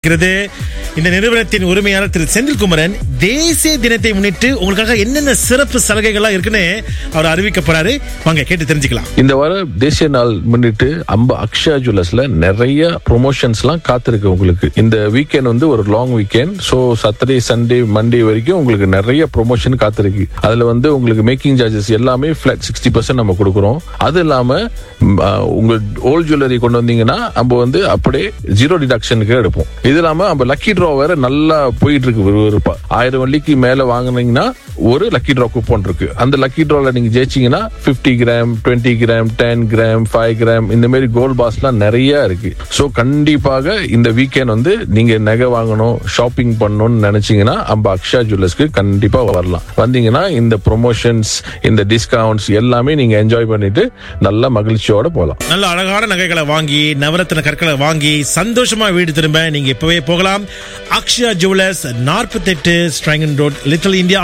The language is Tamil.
இருக்கிறது இந்த நிறுவனத்தின் உரிமையாளர் திரு செந்தில்குமரன் தேசிய தினத்தை முன்னிட்டு உங்களுக்காக என்னென்ன சிறப்பு சலுகைகள்லாம் இருக்குன்னு அவர் அறிவிக்க போறாரு வாங்க கேட்டு தெரிஞ்சுக்கலாம் இந்த வாரம் தேசிய நாள் முன்னிட்டு அம்ப அக்ஷயா ஜுவல்லர்ஸ்ல நிறைய ப்ரொமோஷன்ஸ் எல்லாம் காத்திருக்கு உங்களுக்கு இந்த வீக்கெண்ட் வந்து ஒரு long weekend so Saturday Sunday Monday வரைக்கும் உங்களுக்கு நிறைய ப்ரொமோஷன் காத்திருக்கு அதுல வந்து உங்களுக்கு மேக்கிங் சார்ஜஸ் எல்லாமே ஃபிளாட் சிக்ஸ்டி பர்சன்ட் நம்ம கொடுக்குறோம் அது இல்லாம ம், ஆ, உங்க ஓல்ட் ஜுவல்லரி கொண்டு வந்தீங்கன்னா நம்ம வந்து அப்படியே ஜீரோ டிடக்ஷனுக்கு எடுப்போம் இது இல்லாம நம்ம லக்கி ட்ரா வேற நல்லா போயிட்டு இருக்கு விறுவிறுப்பா ஆயிரம் வள்ளிக்கு மேல வாங்குனீங்கன்னா ஒரு லக்கி ட்ரா கூப்பன் இருக்கு அந்த லக்கி ட்ரால நீங்க ஜெயிச்சீங்கன்னா 50 gram 20 gram ten gram five gram இந்த மாதிரி கோல்ட் பாஸ்லாம் நிறைய இருக்கு ஸோ கண்டிப்பாக இந்த வீக்கெண்ட் வந்து நீங்க நகை வாங்கணும் ஷாப்பிங் பண்ணணும்னு நினைச்சீங்கன்னா நம்ம அக்ஷயா ஜுவல்லர்ஸ்க்கு கண்டிப்பா வரலாம் வந்தீங்கன்னா இந்த ப்ரொமோஷன்ஸ் இந்த டிஸ்கவுண்ட்ஸ் எல்லாமே நீங்க என்ஜாய் பண்ணிட்டு நல்ல மகிழ்ச்சியோட போகலாம் நல்ல அழகான நகைகளை வாங்கி நவரத்தின கற்களை வாங்கி சந்தோஷமா வீடு திரும்ப நீங்க இப்பவே போகலாம் அக்ஷயா ஜுவல்லர்ஸ் நாற்பத்தெட்டு ஸ்ட்ரைங்கன் ரோட் லிட்டில் இந்தியா